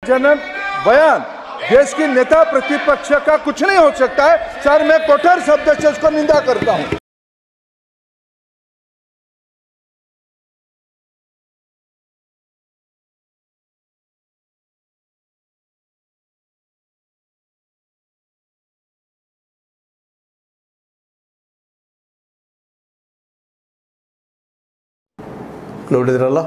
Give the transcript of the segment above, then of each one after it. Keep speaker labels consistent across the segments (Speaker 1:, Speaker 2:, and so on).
Speaker 1: जनक बयान देश की नेता प्रतिपक्ष का कुछ नहीं हो सकता है सर मैं कठोर शब्द से उसको निंदा करता हूं
Speaker 2: ನೋಡಿದ್ರಲ್ಲ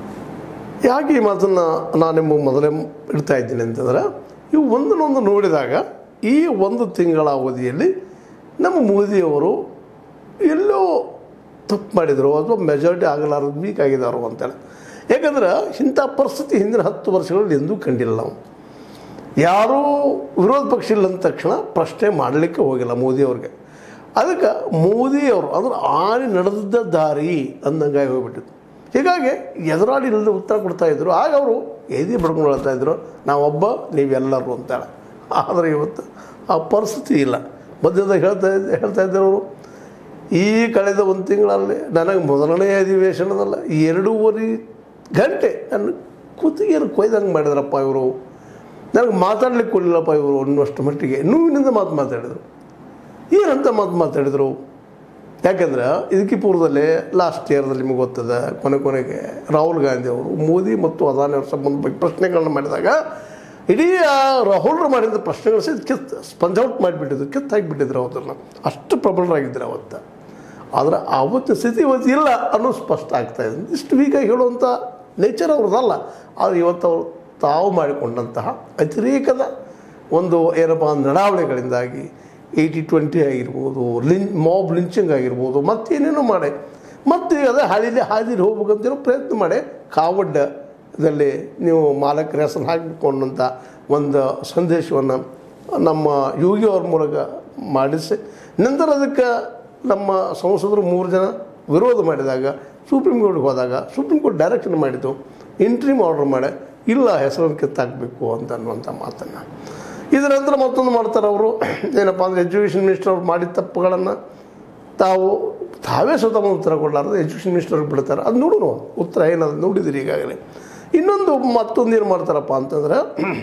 Speaker 2: ಯಾಕೆ ಈ ಮಾತನ್ನು ನಾನು ನಿಮಗೆ ಮೊದಲೇ ಇಡ್ತಾ ಇದ್ದೀನಿ ಅಂತಂದ್ರೆ ಇವು ಒಂದನ್ನೊಂದು ನೋಡಿದಾಗ ಈ ಒಂದು ತಿಂಗಳ ಅವಧಿಯಲ್ಲಿ ನಮ್ಮ ಮೋದಿಯವರು ಎಲ್ಲೋ ತಪ್ಪು ಮಾಡಿದರು ಅಥವಾ ಮೆಜಾರಿಟಿ ಆಗಲಾರದು ವೀಕ್ ಆಗಿದ್ದಾರೋ ಅಂತೇಳಿ ಯಾಕಂದ್ರೆ ಇಂಥ ಪರಿಸ್ಥಿತಿ ಹಿಂದಿನ ಹತ್ತು ವರ್ಷಗಳಲ್ಲಿ ಎಂದೂ ಕಂಡಿಲ್ಲ ನಾವು ಯಾರೂ ವಿರೋಧ ಪಕ್ಷ ಇಲ್ಲ ಅಂದ ತಕ್ಷಣ ಪ್ರಶ್ನೆ ಮಾಡಲಿಕ್ಕೆ ಹೋಗಿಲ್ಲ ಮೋದಿಯವ್ರಿಗೆ ಅದಕ್ಕೆ ಮೋದಿಯವರು ಅಂದ್ರೆ ಆನೆ ನಡೆದಿದ್ದ ದಾರಿ ಅಂದಂಗಾಗಿ ಹೋಗ್ಬಿಟ್ಟಿತ್ತು ಹೀಗಾಗಿ ಎದುರಾಳಿ ಇಲ್ಲದೆ ಉತ್ತರ ಕೊಡ್ತಾ ಇದ್ರು ಆಗ ಅವರು ಎದೆ ಬಡ್ಕೊಂಡು ಹೇಳ್ತಾ ಇದ್ರು ನಾವೊಬ್ಬ ನೀವೆಲ್ಲರೂ ಅಂತೇಳಿ ಆದರೆ ಇವತ್ತು ಆ ಪರಿಸ್ಥಿತಿ ಇಲ್ಲ ಮಧ್ಯದಾಗ ಹೇಳ್ತಾ ಇದ್ದ ಹೇಳ್ತಾ ಇದ್ದರು ಅವರು ಈ ಕಳೆದ ಒಂದು ತಿಂಗಳಲ್ಲಿ ನನಗೆ ಮೊದಲನೇ ಅಧಿವೇಶನದಲ್ಲ ಈ ಎರಡೂವರೆ ಗಂಟೆ ನನ್ನ ಕುತ್ತಿಗೆಯನ್ನು ಕೊಯ್ದಂಗೆ ಮಾಡಿದ್ರಪ್ಪ ಇವರು ನನಗೆ ಮಾತಾಡ್ಲಿಕ್ಕೆ ಕೊಡಲಿಲ್ಲಪ್ಪ ಇವರು ಅನ್ನುವಷ್ಟು ಮಟ್ಟಿಗೆ ನೋವಿನಿಂದ ಮಾತು ಮಾತಾಡಿದರು ಏನಂತ ಮಾತು ಮಾತಾಡಿದರು ಯಾಕೆಂದ್ರೆ ಇದಕ್ಕೆ ಪೂರ್ವದಲ್ಲೇ ಲಾಸ್ಟ್ ಇಯರ್ದಲ್ಲಿ ನಿಮಗೆ ಗೊತ್ತದ ಕೊನೆ ಕೊನೆಗೆ ರಾಹುಲ್ ಗಾಂಧಿ ಅವರು ಮೋದಿ ಮತ್ತು ಅದಾನಿ ಅವ್ರ ಸಂಬಂಧ ಬಗ್ಗೆ ಪ್ರಶ್ನೆಗಳನ್ನ ಮಾಡಿದಾಗ ಇಡೀ ಆ ರಾಹುಲ್ರು ಮಾಡಿದ ಪ್ರಶ್ನೆಗಳು ಸಹಿತ ಕಿತ್ತು ಸ್ಪಂಜ್ ಔಟ್ ಮಾಡಿಬಿಟ್ಟಿದ್ರು ಕಿತ್ತು ಹಾಕಿಬಿಟ್ಟಿದ್ರು ಅವತ್ತನ್ನು ಅಷ್ಟು ಪ್ರಬಲರಾಗಿದ್ದರು ಅವತ್ತು ಆದರೆ ಆವತ್ತಿನ ಸ್ಥಿತಿ ಇವತ್ತು ಇಲ್ಲ ಅನ್ನೋದು ಸ್ಪಷ್ಟ ಆಗ್ತಾ ಇದೆ ಇಷ್ಟು ವೀಕಾಗಿ ಹೇಳುವಂಥ ನೇಚರ್ ಅವ್ರದ್ದಲ್ಲ ಆದರೆ ಇವತ್ತು ಅವರು ತಾವು ಮಾಡಿಕೊಂಡಂತಹ ಅತಿರೇಕದ ಒಂದು ಏನಪ್ಪ ನಡಾವಳಿಗಳಿಂದಾಗಿ ಏಯ್ಟಿ ಟ್ವೆಂಟಿ ಆಗಿರ್ಬೋದು ಲಿನ್ ಮಾಬ್ ಲಿಂಚಿಂಗ್ ಆಗಿರ್ಬೋದು ಮತ್ತೇನೇನೋ ಮಾಡಿ ಮತ್ತೆ ಅದೇ ಹಾದಿಲಿ ಹಾದಿಲಿ ಹೋಗ್ಬೇಕಂತೇನೋ ಪ್ರಯತ್ನ ಮಾಡಿ ಕಾವಡ್ಡದಲ್ಲಿ ನೀವು ಮಾಲಕರ ಹೆಸರು ಹಾಕಬೇಕು ಅನ್ನೋಂಥ ಒಂದು ಸಂದೇಶವನ್ನು ನಮ್ಮ ಯೋಗಿ ಅವ್ರ ಮೂಲಕ ಮಾಡಿಸಿ ನಂತರ ಅದಕ್ಕೆ ನಮ್ಮ ಸಂಸದರು ಮೂರು ಜನ ವಿರೋಧ ಮಾಡಿದಾಗ ಸುಪ್ರೀಂ ಕೋರ್ಟ್ಗೆ ಹೋದಾಗ ಸುಪ್ರೀಂ ಕೋರ್ಟ್ ಡೈರೆಕ್ಷನ್ ಮಾಡಿದ್ದು ಇಂಟ್ರೀಮ್ ಆರ್ಡರ್ ಮಾಡಿ ಇಲ್ಲ ಹೆಸರನ್ನು ಕಿತ್ತಾಕಬೇಕು ಅಂತ ಅನ್ನುವಂಥ ಮಾತನ್ನು ಇದರ ನಂತರ ಮತ್ತೊಂದು ಮಾಡ್ತಾರೆ ಅವರು ಏನಪ್ಪ ಅಂದರೆ ಎಜುಕೇಷನ್ ಮಿನಿಸ್ಟರ್ ಅವ್ರು ಮಾಡಿದ ತಪ್ಪುಗಳನ್ನು ತಾವು ತಾವೇ ಸ್ವತಃ ಉತ್ತರ ಕೊಡಲಾರ್ದು ಎಜುಕೇಷನ್ ಮಿನಿಸ್ಟರ್ಗೆ ಬಿಡ್ತಾರೆ ಅದು ನೋಡೋಣ ಉತ್ತರ ಏನದು ನೋಡಿದಿರಿ ಈಗಾಗಲೇ ಇನ್ನೊಂದು ಮತ್ತೊಂದು ಏನು ಮಾಡ್ತಾರಪ್ಪ ಅಂತಂದ್ರೆ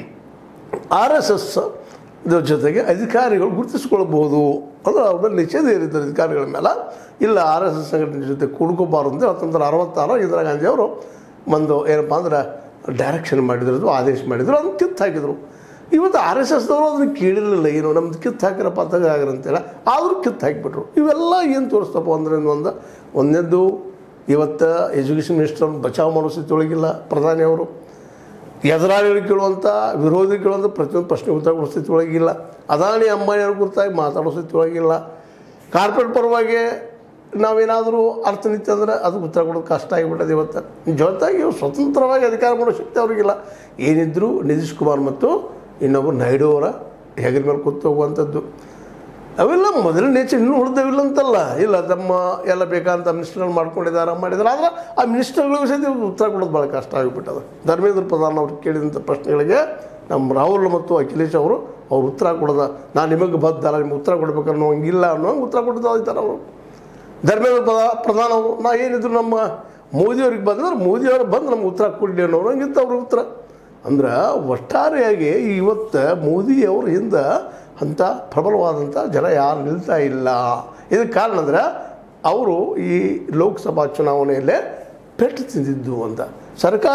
Speaker 2: ಆರ್ ಎಸ್ ಎಸ್ ಜೊತೆಗೆ ಅಧಿಕಾರಿಗಳು ಗುರುತಿಸ್ಕೊಳ್ಬೋದು ಅಂದ್ರೆ ಅವ್ರ ಮೇಲೆ ನಿಷೇಧ ಏರಿದ್ದಾರೆ ಅಧಿಕಾರಿಗಳ ಮೇಲೆ ಇಲ್ಲ ಆರ್ ಎಸ್ ಎಸ್ ಸಂಘಟನೆ ಜೊತೆ ಕೂಡ್ಕೋಬಾರ್ದು ಅಂತ ಹತ್ತೊಂಬತ್ತು ಅರವತ್ತಾರು ಇಂದಿರಾ ಗಾಂಧಿ ಅವರು ಒಂದು ಏನಪ್ಪ ಅಂದ್ರೆ ಡೈರೆಕ್ಷನ್ ಮಾಡಿದ್ರು ಆದೇಶ ಮಾಡಿದ್ರು ಅದನ್ನು ಕಿತ್ತು ಹಾಕಿದರು ಇವತ್ತು ಆರ್ ಎಸ್ ಎಸ್ದವರು ಅದನ್ನು ಕೇಳಿರಲಿಲ್ಲ ಏನು ನಮ್ದು ಕಿತ್ತು ಹಾಕಿರಪ್ಪ ಅಂತೇಳಿ ಅಂತೇಳಿ ಆದರೂ ಕಿತ್ತು ಹಾಕಿಬಿಟ್ರು ಇವೆಲ್ಲ ಏನು ತೋರಿಸ್ತಪ್ಪ ಅಂದ್ರೆ ಒಂದು ಒಂದನೇದ್ದು ಇವತ್ತು ಎಜುಕೇಷನ್ ಮಿನಿಸ್ಟರ್ ಬಚಾವ್ ಮಾಡೋ ಸ್ಥಿತಿ ಒಳಗಿಲ್ಲ ಪ್ರಧಾನಿ ಅವರು ಎದುರಾಳಿಗಳು ಕೇಳುವಂಥ ವಿರೋಧಿ ಕೇಳುವಂಥ ಪ್ರತಿಯೊಂದು ಪ್ರಶ್ನೆ ಉತ್ತರ ಕೊಡೋ ಸ್ಥಿತಿ ಒಳಗಿಲ್ಲ ಅದಾನಿ ಅಂಬಾನಿಯವ್ರ ಕುರಿತಾಗಿ ಮಾತಾಡೋ ಸ್ಥಿತಿ ಒಳಗಿಲ್ಲ ಕಾರ್ಪೊರೇಟ್ ಪರವಾಗಿ ನಾವೇನಾದರೂ ಅರ್ಥ ನಿತ್ಯ ಅಂದರೆ ಅದಕ್ಕೆ ಉತ್ತರ ಕೊಡೋದು ಕಷ್ಟ ಆಗಿಬಿಟ್ಟದೆ ಇವತ್ತು ಜೊತೆಗೆ ಇವ್ರು ಸ್ವತಂತ್ರವಾಗಿ ಅಧಿಕಾರ ಮಾಡೋ ಶಕ್ತಿ ಅವ್ರಿಗಿಲ್ಲ ಏನಿದ್ರು ನಿತೀಶ್ ಕುಮಾರ್ ಮತ್ತು ಇನ್ನೊಬ್ಬರು ನಾಯ್ಡು ಅವರ ಹೆಗಲ ಮೇಲೆ ಕೂತು ಹೋಗುವಂಥದ್ದು ಅವೆಲ್ಲ ಮೊದಲ ನೇಚರ್ ಇನ್ನೂ ಉಳಿದವಿಲ್ಲ ಅಂತಲ್ಲ ಇಲ್ಲ ತಮ್ಮ ಎಲ್ಲ ಬೇಕಾದಂಥ ಮಿನಿಸ್ಟರ್ಗಳು ಮಾಡ್ಕೊಂಡಿದ್ದಾರೆ ಮಾಡಿದ್ದಾರೆ ಆದರೆ ಆ ಮಿನಿಸ್ಟರ್ಗಳಿಗೂ ಸಹಿತ ಉತ್ತರ ಕೊಡೋದು ಭಾಳ ಕಷ್ಟ ಆಗಿಬಿಟ್ಟದ ಧರ್ಮೇಂದ್ರ ಪ್ರಧಾನ್ ಅವ್ರು ಕೇಳಿದಂಥ ಪ್ರಶ್ನೆಗಳಿಗೆ ನಮ್ಮ ರಾಹುಲ್ ಮತ್ತು ಅಖಿಲೇಶ್ ಅವರು ಅವ್ರು ಉತ್ತರ ಕೊಡೋದ ನಾನು ನಿಮಗೆ ಬದ್ದಲ್ಲ ನಿಮ್ಗೆ ಉತ್ತರ ಕೊಡ್ಬೇಕನ್ನೋ ಹಂಗಿಲ್ಲ ಅನ್ನೋ ಹಂಗೆ ಉತ್ತರ ಕೊಡ್ತಾ ಇದ್ದಾರೆ ಅವರು ಧರ್ಮೇಂದ್ರ ಪ್ರಧಾ ಪ್ರಧಾನ ಅವರು ನಾ ಏನಿದ್ರು ನಮ್ಮ ಮೋದಿಯವ್ರಿಗೆ ಬಂದ್ರೆ ಮೋದಿಯವರು ಬಂದು ನಮ್ಗೆ ಉತ್ತರ ಕೊಡಲಿ ಅನ್ನೋರು ಹಂಗಿತ್ತು ಅವ್ರ ಉತ್ತರ ಅಂದ್ರೆ ಒಟ್ಟಾರೆಯಾಗಿ ಇವತ್ತು ಮೋದಿಯವ್ರ ಹಿಂದೆ ಅಂಥ ಪ್ರಬಲವಾದಂಥ ಜನ ಯಾರು ನಿಲ್ತಾ ಇಲ್ಲ ಇದಕ್ಕೆ ಕಾರಣ ಅಂದ್ರೆ ಅವರು ಈ ಲೋಕಸಭಾ ಚುನಾವಣೆಯಲ್ಲೇ ಪೆಟ್ಟು ತಿಂದಿದ್ದು ಅಂತ ಸರ್ಕಾರ